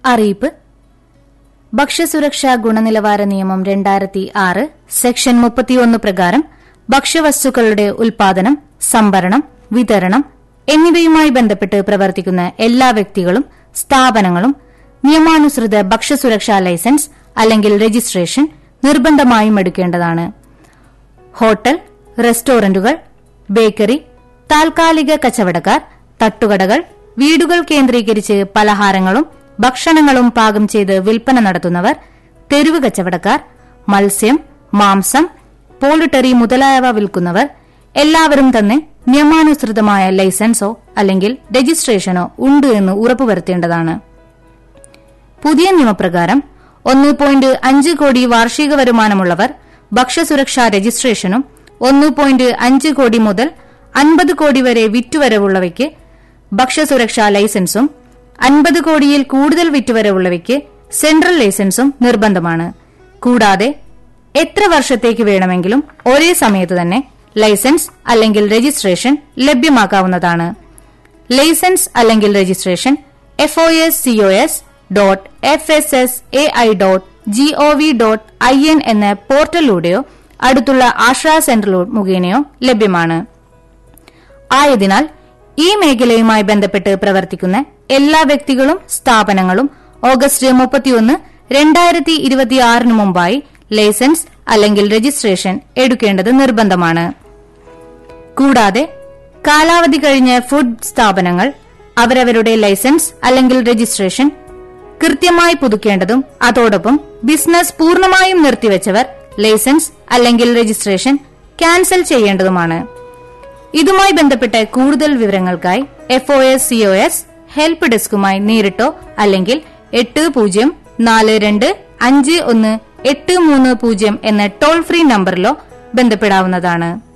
അറിയിപ്പ് ഭക്ഷ്യസുരക്ഷാ ഗുണനിലവാര നിയമം രണ്ടായിരത്തി ആറ് സെക്ഷൻ മുപ്പത്തിയൊന്ന് പ്രകാരം ഭക്ഷ്യവസ്തുക്കളുടെ ഉൽപാദനം സംഭരണം വിതരണം എന്നിവയുമായി ബന്ധപ്പെട്ട് പ്രവർത്തിക്കുന്ന എല്ലാ വ്യക്തികളും സ്ഥാപനങ്ങളും നിയമാനുസൃത ഭക്ഷ്യസുരക്ഷാ ലൈസൻസ് അല്ലെങ്കിൽ രജിസ്ട്രേഷൻ നിർബന്ധമായും എടുക്കേണ്ടതാണ് ഹോട്ടൽ റെസ്റ്റോറന്റുകൾ ബേക്കറി താൽക്കാലിക കച്ചവടക്കാർ തട്ടുകടകൾ വീടുകൾ കേന്ദ്രീകരിച്ച് പലഹാരങ്ങളും ഭക്ഷണങ്ങളും പാകം ചെയ്ത് വിൽപ്പന നടത്തുന്നവർ തെരുവ് കച്ചവടക്കാർ മത്സ്യം മാംസം പോളിട്ടറി മുതലായവ വിൽക്കുന്നവർ എല്ലാവരും തന്നെ നിയമാനുസൃതമായ ലൈസൻസോ അല്ലെങ്കിൽ രജിസ്ട്രേഷനോ ഉണ്ട് എന്ന് ഉറപ്പുവരുത്തേണ്ടതാണ് പുതിയ നിയമപ്രകാരം ഒന്ന് പോയിന്റ് അഞ്ച് കോടി വാർഷിക വരുമാനമുള്ളവർ ഭക്ഷ്യസുരക്ഷാ രജിസ്ട്രേഷനും ഒന്ന് പോയിന്റ് അഞ്ച് കോടി മുതൽ അൻപത് കോടി വരെ വിറ്റുവരവുള്ളവയ്ക്ക് ഭക്ഷ്യസുരക്ഷാ ലൈസൻസും അൻപത് കോടിയിൽ കൂടുതൽ വിറ്റുവരവുള്ളവയ്ക്ക് സെൻട്രൽ ലൈസൻസും നിർബന്ധമാണ് കൂടാതെ എത്ര വർഷത്തേക്ക് വേണമെങ്കിലും ഒരേ സമയത്ത് തന്നെ ലൈസൻസ് അല്ലെങ്കിൽ രജിസ്ട്രേഷൻ ലഭ്യമാക്കാവുന്നതാണ് ലൈസൻസ് അല്ലെങ്കിൽ registration F O S COS dot F S S A I dot GOV dot I N എന്ന പോർട്ടലിലൂടെയോ അടുത്തുള്ള ആശ്രാ സെന്റർ മുഖേനയോ ലഭ്യമാണ് ആയതിനാൽ ഈ മേഖലയുമായി ബന്ധപ്പെട്ട് പ്രവർത്തിക്കുന്ന എല്ലാ വ്യക്തികളും സ്ഥാപനങ്ങളും ഓഗസ്റ്റ് മുപ്പത്തിയൊന്ന് രണ്ടായിരത്തി ഇരുപത്തിയാറിന് മുമ്പായി ലൈസൻസ് അല്ലെങ്കിൽ രജിസ്ട്രേഷൻ എടുക്കേണ്ടത് നിർബന്ധമാണ് കൂടാതെ കാലാവധി കഴിഞ്ഞ ഫുഡ് സ്ഥാപനങ്ങൾ അവരവരുടെ ലൈസൻസ് അല്ലെങ്കിൽ രജിസ്ട്രേഷൻ കൃത്യമായി പുതുക്കേണ്ടതും അതോടൊപ്പം ബിസിനസ് പൂർണ്ണമായും നിർത്തിവച്ചവർ ലൈസൻസ് അല്ലെങ്കിൽ രജിസ്ട്രേഷൻ ക്യാൻസൽ ചെയ്യേണ്ടതുമാണ് ഇതുമായി ബന്ധപ്പെട്ട കൂടുതൽ വിവരങ്ങൾക്കായി F O S C O S help ഡെസ്കുമായി നേരിട്ടോ അല്ലെങ്കിൽ എട്ട് പൂജ്യം നാല് രണ്ട് അഞ്ച് ഒന്ന് എട്ട് മൂന്ന് പൂജ്യം എന്ന ടോൾ ഫ്രീ നമ്പറിലോ ബന്ധപ്പെടാവുന്നതാണ്